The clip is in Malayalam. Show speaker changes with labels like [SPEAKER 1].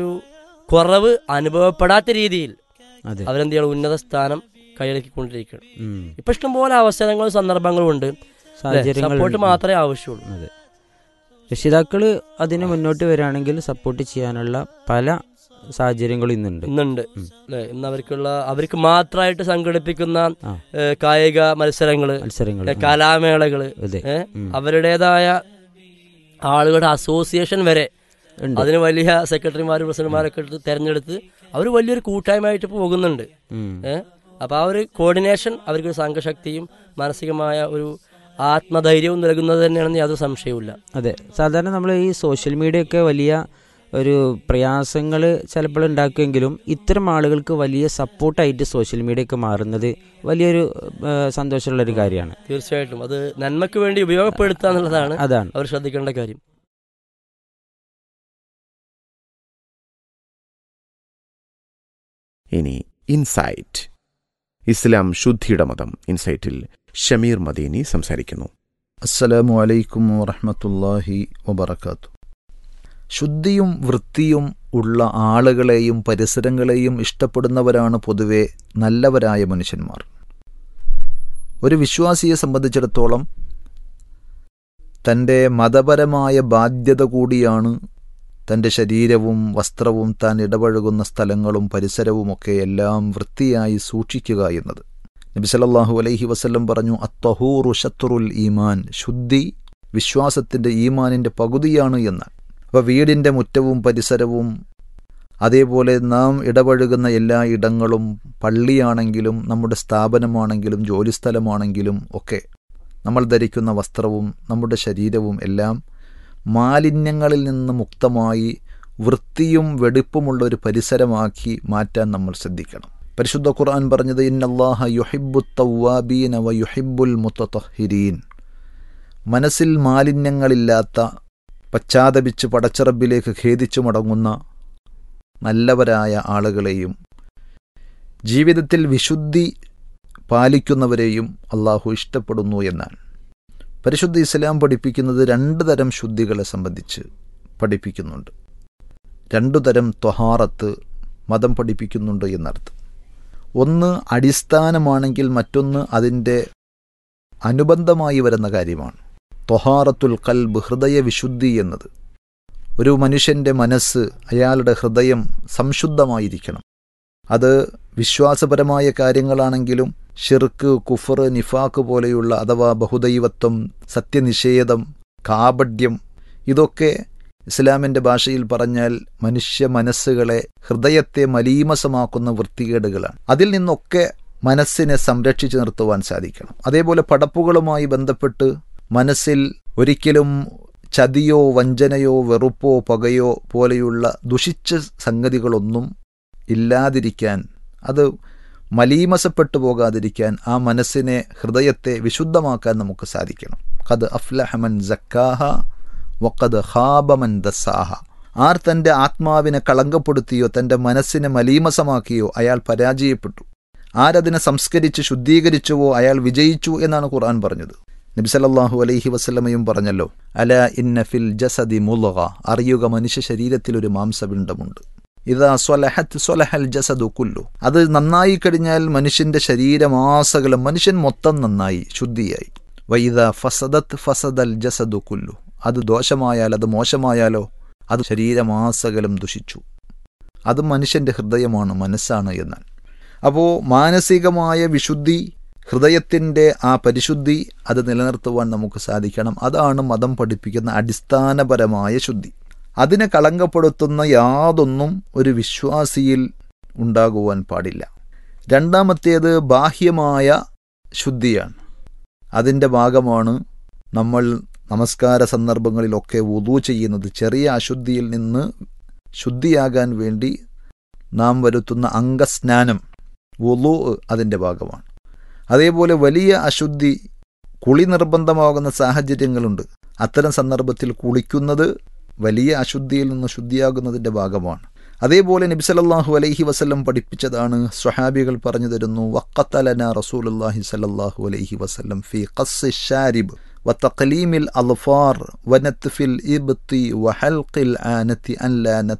[SPEAKER 1] കുറവ് അനുഭവപ്പെടാത്ത രീതിയിൽ
[SPEAKER 2] അതെ
[SPEAKER 1] അവരെന്ത് ചെയ്യണം ഉന്നത സ്ഥാനം കൈയടക്കിക്കൊണ്ടിരിക്കണം
[SPEAKER 2] ഉം.
[SPEAKER 1] ഇപ്പൊ ഇഷ്ടംപോലെ അവസരങ്ങളും സന്ദർഭങ്ങളും ഉണ്ട്
[SPEAKER 2] സാഹചര്യങ്ങൾ
[SPEAKER 1] സപ്പോർട്ട് മാത്രമേ ആവശ്യമുള്ളൂ
[SPEAKER 2] അതെ രക്ഷിതാക്കൾ അതിന് മുന്നോട്ട് വരികയാണെങ്കിൽ സപ്പോർട്ട് ചെയ്യാനുള്ള പല സാഹചര്യങ്ങളും ഇന്നുണ്ട്
[SPEAKER 1] ഇന്നുണ്ട്
[SPEAKER 2] ഉം.
[SPEAKER 1] അല്ലേ ഇന്ന് അവർക്കുള്ള അവർക്ക് മാത്രമായിട്ട് സംഘടിപ്പിക്കുന്ന
[SPEAKER 2] ആ.
[SPEAKER 1] ഏ, കായിക മത്സരങ്ങള്
[SPEAKER 2] മത്സരങ്ങൾ
[SPEAKER 1] ഏ, കലാമേളകള്
[SPEAKER 2] അതെ
[SPEAKER 1] ഏ,
[SPEAKER 2] ഉം.
[SPEAKER 1] അവരുടേതായ ആളുകളുടെ അസോസിയേഷൻ വരെ
[SPEAKER 2] ഉണ്ട്
[SPEAKER 1] അതിന് വലിയ സെക്രട്ടറിമാരും പ്രസിഡന്റുമാരൊക്കെ എടുത്ത് തെരഞ്ഞെടുത്ത് അവർ വലിയൊരു കൂട്ടായ്മയായിട്ട് പോകുന്നുണ്ട്
[SPEAKER 2] ഉം.
[SPEAKER 1] ഏഹ് അപ്പൊ ആ ഒരു കോർഡിനേഷൻ അവർക്ക് സംഘശക്തിയും മാനസികമായ ഒരു ആത്മധൈര്യവും നൽകുന്നത് തന്നെയാണെന്ന് യാതൊരു സംശയവുമില്ല
[SPEAKER 2] അതെ സാധാരണ നമ്മൾ ഈ സോഷ്യൽ മീഡിയ ഒക്കെ വലിയ ഒരു പ്രയാസങ്ങൾ ചിലപ്പോൾ ഉണ്ടാക്കുമെങ്കിലും ഇത്തരം ആളുകൾക്ക് വലിയ സപ്പോർട്ടായിട്ട് സോഷ്യൽ മീഡിയ ഒക്കെ മാറുന്നത് വലിയൊരു ആ, സന്തോഷമുള്ള ഒരു കാര്യമാണ്
[SPEAKER 1] തീർച്ചയായിട്ടും അത് നന്മയ്ക്ക് വേണ്ടി ഉപയോഗപ്പെടുത്തുക എന്നുള്ളതാണ്
[SPEAKER 2] അതാണ്
[SPEAKER 1] അവർ ശ്രദ്ധിക്കേണ്ട കാര്യം
[SPEAKER 3] ഇനി ഇൻസൈറ്റ് ഇസ്ലാം ശുദ്ധിയുടെ മതം ഇൻസൈറ്റിൽ ഷമീർ മദീനി സംസാരിക്കുന്നു
[SPEAKER 4] അസ്സലാമു അലൈക്കും വറഹ്മത്തുള്ളാഹി വബറകാത്തു ശുദ്ധിയും വൃത്തിയും ഉള്ള ആളുകളെയും പരിസരങ്ങളെയും ഇഷ്ടപ്പെടുന്നവരാണ് പൊതുവെ നല്ലവരായ മനുഷ്യന്മാർ ഒരു വിശ്വാസിയെ സംബന്ധിച്ചിടത്തോളം തൻ്റെ മതപരമായ ബാധ്യത കൂടിയാണ് തൻ്റെ ശരീരവും വസ്ത്രവും താൻ ഇടപഴകുന്ന സ്ഥലങ്ങളും പരിസരവുമൊക്കെ എല്ലാം വൃത്തിയായി സൂക്ഷിക്കുക എന്നത് നബി സല്ലല്ലാഹു അലൈഹി വസല്ലം പറഞ്ഞു അത്തഹൂറു ഷത്രുൽ ഈമാൻ ശുദ്ധി വിശ്വാസത്തിൻ്റെ ഈമാനിൻ്റെ പകുതിയാണ് എന്ന് അപ്പോൾ വീടിൻ്റെ മുറ്റവും പരിസരവും അതേപോലെ നാം ഇടപഴകുന്ന എല്ലാ ഇടങ്ങളും പള്ളിയാണെങ്കിലും നമ്മുടെ സ്ഥാപനമാണെങ്കിലും ജോലിസ്ഥലമാണെങ്കിലും ഒക്കെ നമ്മൾ ധരിക്കുന്ന വസ്ത്രവും നമ്മുടെ ശരീരവും എല്ലാം മാലിന്യങ്ങളിൽ നിന്ന് മുക്തമായി വൃത്തിയും വെടിപ്പുമുള്ള ഒരു പരിസരമാക്കി മാറ്റാൻ നമ്മൾ ശ്രദ്ധിക്കണം പരിശുദ്ധ ഖുർആൻ പറഞ്ഞത് ഇന്നല്ലാഹ യുഹിബു തവ്വാബീന വ യുഹിബുൽ മുത്തഹിരീൻ മനസ്സിൽ മാലിന്യങ്ങളില്ലാത്ത പശ്ചാത്തപിച്ച് പടച്ചിറബിലേക്ക് ഖേദിച്ചു മടങ്ങുന്ന നല്ലവരായ ആളുകളെയും ജീവിതത്തിൽ വിശുദ്ധി പാലിക്കുന്നവരെയും അള്ളാഹു ഇഷ്ടപ്പെടുന്നു എന്നാണ് പരിശുദ്ധ ഇസ്ലാം പഠിപ്പിക്കുന്നത് രണ്ട് തരം ശുദ്ധികളെ സംബന്ധിച്ച് പഠിപ്പിക്കുന്നുണ്ട് രണ്ടു തരം ത്വഹാറത്ത് മതം പഠിപ്പിക്കുന്നുണ്ട് എന്നർത്ഥം ഒന്ന് അടിസ്ഥാനമാണെങ്കിൽ മറ്റൊന്ന് അതിൻ്റെ അനുബന്ധമായി വരുന്ന കാര്യമാണ് ത്വഹാറത്തുൽ കൽബ് ഹൃദയ വിശുദ്ധി എന്നത് ഒരു മനുഷ്യൻ്റെ മനസ്സ് അയാളുടെ ഹൃദയം സംശുദ്ധമായിരിക്കണം അത് വിശ്വാസപരമായ കാര്യങ്ങളാണെങ്കിലും ഷിർക്ക് കുഫർ നിഫാക്ക് പോലെയുള്ള അഥവാ ബഹുദൈവത്വം സത്യനിഷേധം കാപഡ്യം ഇതൊക്കെ ഇസ്ലാമിൻ്റെ ഭാഷയിൽ പറഞ്ഞാൽ മനുഷ്യ മനസ്സുകളെ ഹൃദയത്തെ മലീമസമാക്കുന്ന വൃത്തികേടുകളാണ് അതിൽ നിന്നൊക്കെ മനസ്സിനെ സംരക്ഷിച്ചു നിർത്തുവാൻ സാധിക്കണം അതേപോലെ പടപ്പുകളുമായി ബന്ധപ്പെട്ട് മനസ്സിൽ ഒരിക്കലും ചതിയോ വഞ്ചനയോ വെറുപ്പോ പകയോ പോലെയുള്ള ദുഷിച്ച സംഗതികളൊന്നും ഇല്ലാതിരിക്കാൻ അത് മലീമസപ്പെട്ടു പോകാതിരിക്കാൻ ആ മനസ്സിനെ ഹൃദയത്തെ വിശുദ്ധമാക്കാൻ നമുക്ക് സാധിക്കണം ഖദ് അഫ്ലഹമൻ ജക്കാഹ വഖദ് ഹാബമൻ ദസാഹ ആർ തൻ്റെ ആത്മാവിനെ കളങ്കപ്പെടുത്തിയോ തൻ്റെ മനസ്സിനെ മലീമസമാക്കിയോ അയാൾ പരാജയപ്പെട്ടു ആരതിനെ സംസ്കരിച്ച് ശുദ്ധീകരിച്ചുവോ അയാൾ വിജയിച്ചു എന്നാണ് ഖുർആൻ പറഞ്ഞത് നബിസലല്ലാഹു അലൈഹി വസ്ലമയും പറഞ്ഞല്ലോ അല ഇന്ന ഫിൽ ജസദി മുലക അറിയുക മനുഷ്യ ശരീരത്തിൽ ഒരു മാംസപിണ്ഡമുണ്ട് ഇതാ സ്വലഹത്ത് സ്വലഹൽ ജസദു കുല്ലു അത് നന്നായി കഴിഞ്ഞാൽ മനുഷ്യന്റെ ശരീരമാസകലം മനുഷ്യൻ മൊത്തം നന്നായി ശുദ്ധിയായി വൈദ ഫസദത്ത് ഫസദൽ ജസദു കുല്ലു അത് ദോഷമായാൽ അത് മോശമായാലോ അത് ശരീരമാസകലം ദുഷിച്ചു അത് മനുഷ്യന്റെ ഹൃദയമാണ് മനസ്സാണ് എന്നാൽ അപ്പോൾ മാനസികമായ വിശുദ്ധി ഹൃദയത്തിൻ്റെ ആ പരിശുദ്ധി അത് നിലനിർത്തുവാൻ നമുക്ക് സാധിക്കണം അതാണ് മതം പഠിപ്പിക്കുന്ന അടിസ്ഥാനപരമായ ശുദ്ധി അതിനെ കളങ്കപ്പെടുത്തുന്ന യാതൊന്നും ഒരു വിശ്വാസിയിൽ ഉണ്ടാകുവാൻ പാടില്ല രണ്ടാമത്തേത് ബാഹ്യമായ ശുദ്ധിയാണ് അതിൻ്റെ ഭാഗമാണ് നമ്മൾ നമസ്കാര സന്ദർഭങ്ങളിലൊക്കെ വുതു ചെയ്യുന്നത് ചെറിയ അശുദ്ധിയിൽ നിന്ന് ശുദ്ധിയാകാൻ വേണ്ടി നാം വരുത്തുന്ന അംഗസ്നാനം വുളു അതിൻ്റെ ഭാഗമാണ് അതേപോലെ വലിയ അശുദ്ധി കുളി നിർബന്ധമാകുന്ന സാഹചര്യങ്ങളുണ്ട് അത്തരം സന്ദർഭത്തിൽ കുളിക്കുന്നത് വലിയ അശുദ്ധിയിൽ നിന്ന് ശുദ്ധിയാകുന്നതിൻ്റെ ഭാഗമാണ് അതേപോലെ നബി സല്ലല്ലാഹു അലൈഹി വസല്ലം പഠിപ്പിച്ചതാണ് സ്വഹാബികൾ പറഞ്ഞു തരുന്നു വക്കത്തലന റസൂലുള്ളാഹി സല്ലല്ലാഹു അലൈഹി വസല്ലം ഫി ഖസ് ഷാരിബ് وتقليم الأظفار ونتف الإبط وحلق الآنة أن لا